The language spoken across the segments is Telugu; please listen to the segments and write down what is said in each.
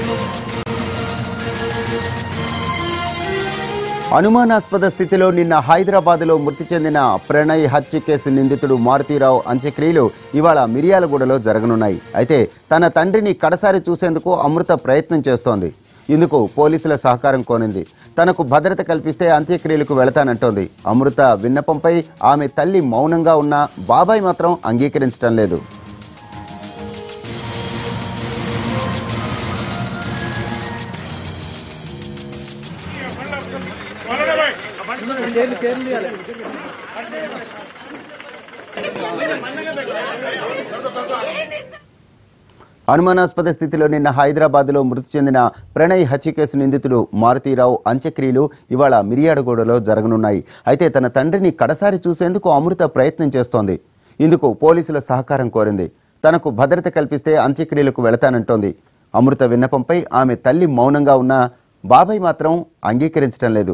అనుమానాస్పద స్థితిలో నిన్న హైదరాబాద్లో మృతి చెందిన ప్రణయ్ హత్య కేసు నిందితుడు మారుతీరావు అంత్యక్రియలు ఇవాళ మిర్యాలగూడలో జరగనున్నాయి అయితే తన తండ్రిని కడసారి చూసేందుకు అమృత ప్రయత్నం చేస్తోంది ఇందుకు పోలీసుల సహకారం కోనింది తనకు భద్రత కల్పిస్తే అంత్యక్రియలకు వెళతానంటోంది అమృత విన్నపంపై ఆమె తల్లి మౌనంగా ఉన్న బాబాయ్ మాత్రం అంగీకరించడం లేదు అనుమానాస్పద స్థితిలో నిన్న హైదరాబాద్లో మృతి చెందిన ప్రణయ్ హత్య కేసు నిందితుడు మారుతీరావు అంత్యక్రియలు ఇవాళ మిరియాడగూడలో జరగనున్నాయి అయితే తన తండ్రిని కడసారి చూసేందుకు అమృత ప్రయత్నం చేస్తోంది ఇందుకు పోలీసుల సహకారం కోరింది తనకు భద్రత కల్పిస్తే అంత్యక్రియలకు వెళతానంటోంది అమృత విన్నపంపై ఆమె తల్లి మౌనంగా ఉన్న బాబాయ్ మాత్రం అంగీకరించడం లేదు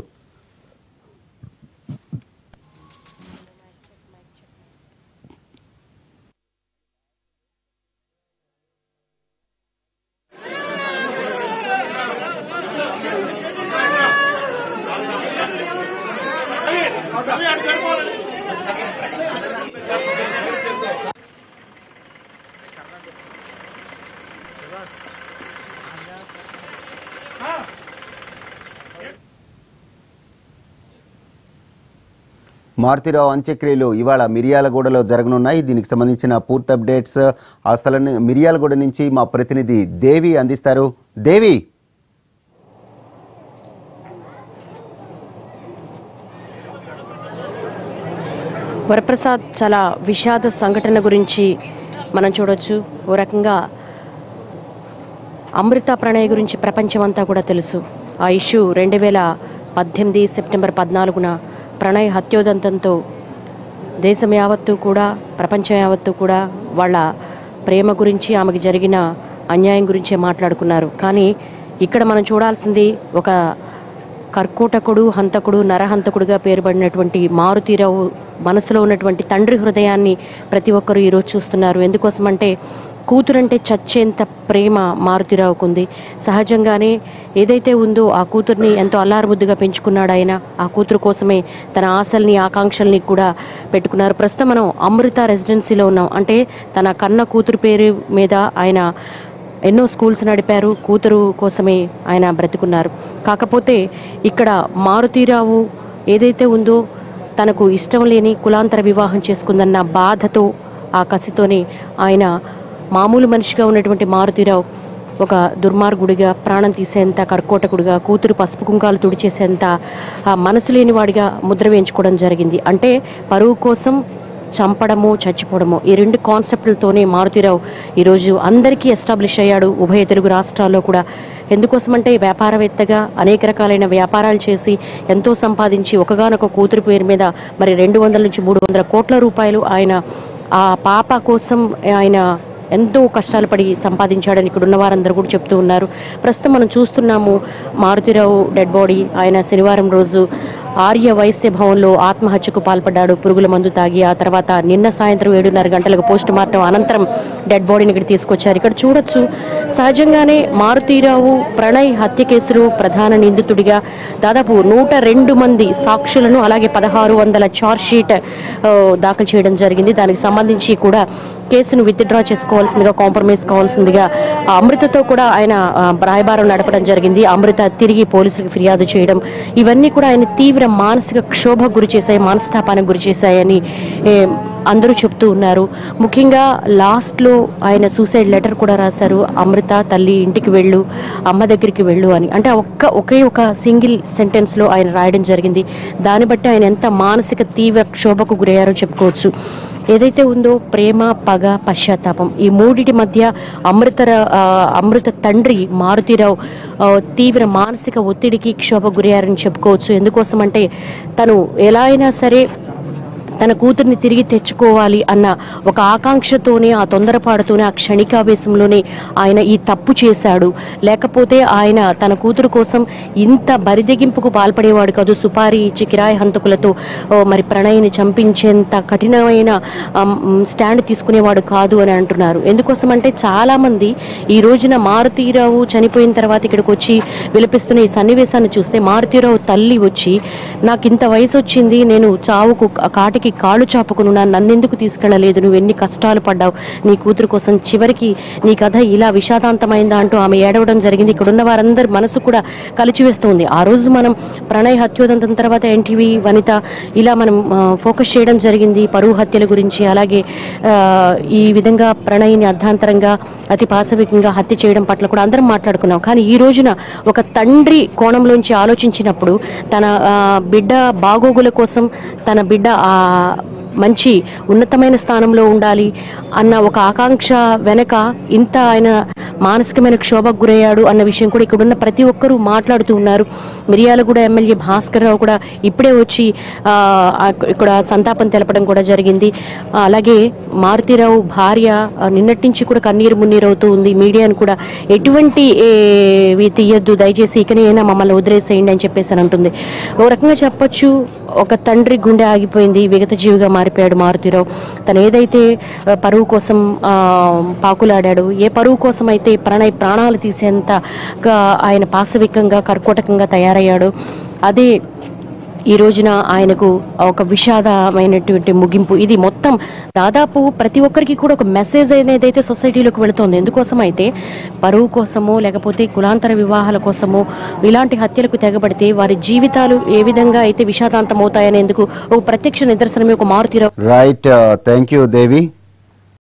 మారుతిరావు అంత్యక్రియలు ఇవాళ మిరియాలగూడలో జరగనున్నాయి దీనికి సంబంధించిన పూర్తి అప్డేట్స్ ఆ స్థలాన్ని మిరియాలగూడ నుంచి మా ప్రతినిధి దేవి అందిస్తారు దేవి వరప్రసాద్ చాలా విషాద సంఘటన గురించి మనం చూడొచ్చు ఓ రకంగా అమృత ప్రణయ్ గురించి ప్రపంచమంతా కూడా తెలుసు ఆ ఇష్యూ రెండు వేల పద్దెనిమిది సెప్టెంబర్ పద్నాలుగున ప్రణయ్ హత్యోదంతంతో దేశం యావత్తు కూడా ప్రపంచం యావత్తు కూడా వాళ్ళ ప్రేమ గురించి ఆమెకి జరిగిన అన్యాయం గురించే మాట్లాడుకున్నారు కానీ ఇక్కడ మనం చూడాల్సింది ఒక కర్కోటకుడు హంతకుడు నరహంతకుడుగా పేరుపడినటువంటి మారుతీరావు మనసులో ఉన్నటువంటి తండ్రి హృదయాన్ని ప్రతి ఒక్కరూ ఈరోజు చూస్తున్నారు ఎందుకోసమంటే కూతురంటే చచ్చేంత ప్రేమ మారుతీరావుకు ఉంది సహజంగానే ఏదైతే ఉందో ఆ కూతుర్ని ఎంతో అల్లారుముద్దుగా పెంచుకున్నాడు ఆయన ఆ కూతురు కోసమే తన ఆశల్ని ఆకాంక్షల్ని కూడా పెట్టుకున్నారు ప్రస్తుతం మనం అమృత రెసిడెన్సీలో ఉన్నాం అంటే తన కన్న కూతురు పేరు మీద ఆయన ఎన్నో స్కూల్స్ నడిపారు కూతురు కోసమే ఆయన బ్రతుకున్నారు కాకపోతే ఇక్కడ మారుతీరావు ఏదైతే ఉందో తనకు ఇష్టం లేని కులాంతర వివాహం చేసుకుందన్న బాధతో ఆ కసితోనే ఆయన మామూలు మనిషిగా ఉన్నటువంటి మారుతీరావు ఒక దుర్మార్గుడిగా ప్రాణం తీసేంత కర్కోటకుడిగా కూతురు పసుపు కుంకాలు తుడిచేసేంత ఆ మనసు లేని వాడిగా ముద్ర వేయించుకోవడం జరిగింది అంటే పరువు కోసం చంపడము చచ్చిపోవడము ఈ రెండు కాన్సెప్ట్లతోనే మారుతీరావు ఈరోజు అందరికీ ఎస్టాబ్లిష్ అయ్యాడు ఉభయ తెలుగు రాష్ట్రాల్లో కూడా ఎందుకోసమంటే వ్యాపారవేత్తగా అనేక రకాలైన వ్యాపారాలు చేసి ఎంతో సంపాదించి ఒకగానొక కూతురు పేరు మీద మరి రెండు వందల నుంచి మూడు వందల కోట్ల రూపాయలు ఆయన ఆ పాప కోసం ఆయన ఎంతో కష్టాలు పడి సంపాదించాడని ఇక్కడ ఉన్న వారందరూ కూడా చెప్తూ ఉన్నారు ప్రస్తుతం మనం చూస్తున్నాము మారుతిరావు డెడ్ బాడీ ఆయన శనివారం రోజు ఆర్య వైశ్య భవన్లో ఆత్మహత్యకు పాల్పడ్డాడు పురుగుల మందు తాగి ఆ తర్వాత నిన్న సాయంత్రం ఏడున్నర గంటలకు పోస్ట్ మార్టం అనంతరం డెడ్ బాడీని ఇక్కడ తీసుకొచ్చారు ఇక్కడ చూడొచ్చు సహజంగానే మారుతీరావు ప్రణయ్ హత్య కేసులో ప్రధాన నిందితుడిగా దాదాపు నూట రెండు మంది సాక్షులను అలాగే పదహారు వందల చార్జ్ షీట్ ఆ, దాఖలు చేయడం జరిగింది దానికి సంబంధించి కూడా కేసును విత్డ్రా చేసుకోవాల్సిందిగా కాంప్రమైజ్ కావాల్సిందిగా ఆ అమృతతో కూడా ఆయన ఆ, రాయబారం నడపడం జరిగింది అమృత తిరిగి పోలీసులకు ఫిర్యాదు చేయడం ఇవన్నీ కూడా ఆయన తీవ్ర మానసిక క్షోభకు గురి చేశాయి మనస్తాపానికి గురి చేశాయని ఏ, అందరూ చెప్తూ ఉన్నారు ముఖ్యంగా లాస్ట్లో ఆయన సూసైడ్ లెటర్ కూడా రాశారు అమృత తల్లి ఇంటికి వెళ్ళు అమ్మ దగ్గరికి వెళ్ళు అని అంటే ఆ ఒక్క ఒకే ఒక సింగిల్ సెంటెన్స్లో ఆయన రాయడం జరిగింది దాన్ని బట్టి ఆయన ఎంత మానసిక తీవ్ర క్షోభకు గురయ్యారో చెప్పుకోవచ్చు ఏదైతే ఉందో ప్రేమ పగ పశ్చాత్తాపం ఈ మూడిటి మధ్య అమృత ఆ, అమృత తండ్రి మారుతీరావు ఆ, తీవ్ర మానసిక ఒత్తిడికి క్షోభ గురయ్యారని చెప్పుకోవచ్చు ఎందుకోసం అంటే తను ఎలా అయినా సరే తన కూతుర్ని తిరిగి తెచ్చుకోవాలి అన్న ఒక ఆకాంక్షతోనే ఆ తొందరపాటుతోనే ఆ క్షణికావేశంలోనే ఆయన ఈ తప్పు చేశాడు లేకపోతే ఆయన తన కూతురు కోసం ఇంత బరిదెగింపుకు పాల్పడేవాడు కాదు సుపారీ ఇచ్చి కిరాయి హంతకులతో ఓ, మరి ప్రణయ్ని చంపించేంత కఠినమైన ఆమ్, స్టాండ్ తీసుకునేవాడు కాదు అని అంటున్నారు ఎందుకోసం అంటే చాలా మంది ఈ రోజున మారుతీరావు చనిపోయిన తర్వాత ఇక్కడికి వచ్చి విలపిస్తున్న ఈ సన్నివేశాన్ని చూస్తే మారుతీరావు తల్లి వచ్చి నాకు ఇంత వయసు వచ్చింది నేను చావుకు కాటికి కాళ్ళు చాపుకున్నా నన్నెందుకు తీసుకెళ్ళలేదు నువ్వు ఎన్ని కష్టాలు పడ్డావు నీ కూతురు కోసం చివరికి నీ కథ ఇలా విషాదాంతమైందా అంటూ ఆమె ఏడవడం జరిగింది ఇక్కడ ఉన్న వారందరి మనసు కూడా కలిచివేస్తుంది ఆ రోజు మనం ప్రణయ్ హత్యోదంతం తర్వాత ఎన్టీవీ వనిత ఇలా మనం ఆ, ఫోకస్ చేయడం జరిగింది పరువు హత్యల గురించి అలాగే ఆ, ఈ విధంగా ప్రణయ్ని అర్ధాంతరంగా అతి పాశవికంగా హత్య చేయడం పట్ల కూడా అందరం మాట్లాడుకున్నాం కానీ ఈ రోజున ఒక తండ్రి కోణంలోంచి ఆలోచించినప్పుడు తన ఆ, బిడ్డ బాగోగుల కోసం తన బిడ్డ ఆ మంచి ఉన్నతమైన స్థానంలో ఉండాలి అన్న ఒక ఆకాంక్ష వెనక ఇంత ఆయన మానసికమైన క్షోభకు గురయ్యాడు అన్న విషయం కూడా ఇక్కడ ఉన్న ప్రతి ఒక్కరూ మాట్లాడుతూ ఉన్నారు మిర్యాలగూడ ఎమ్మెల్యే భాస్కర్ రావు కూడా ఇప్పుడే వచ్చి ఆ, అక్- ఇక్కడ సంతాపం తెలపడం కూడా జరిగింది ఆ, అలాగే మారుతీరావు భార్య ఆ, నిన్నటి నుంచి కూడా కన్నీరు మున్నీరు అవుతూ ఉంది మీడియాను కూడా ఎటువంటి ఏవి తీయొద్దు దయచేసి ఇకనైనా మమ్మల్ని వదిలేసేయండి అని చెప్పేసి అని అంటుంది ఓ రకంగా చెప్పొచ్చు ఒక తండ్రి గుండె ఆగిపోయింది విగత జీవిగా మారిపోయాడు మారుతీరావు తను ఏదైతే ఆ, పరువు కోసం ఆ, పాకులాడాడు ఏ పరువు కోసం అయితే ప్రణయ్ ప్రాణాలు తీసేంత గా ఆయన పాశవికంగా కర్కోటకంగా తయారయ్యాడు అదే ఈ రోజున ఆయనకు ఒక విషాదమైనటువంటి ముగింపు ఇది మొత్తం దాదాపు ప్రతి ఒక్కరికి కూడా ఒక మెసేజ్ అనేది అయితే సొసైటీలోకి వెళుతోంది ఎందుకోసం అయితే పరువు కోసమో లేకపోతే కులాంతర వివాహాల కోసమో ఇలాంటి హత్యలకు తెగబడితే వారి జీవితాలు ఏ విధంగా అయితే విషాదాంతం అవుతాయనేందుకు ఒక ప్రత్యక్ష నిదర్శనమే ఒక Maruthirao right thank you Devi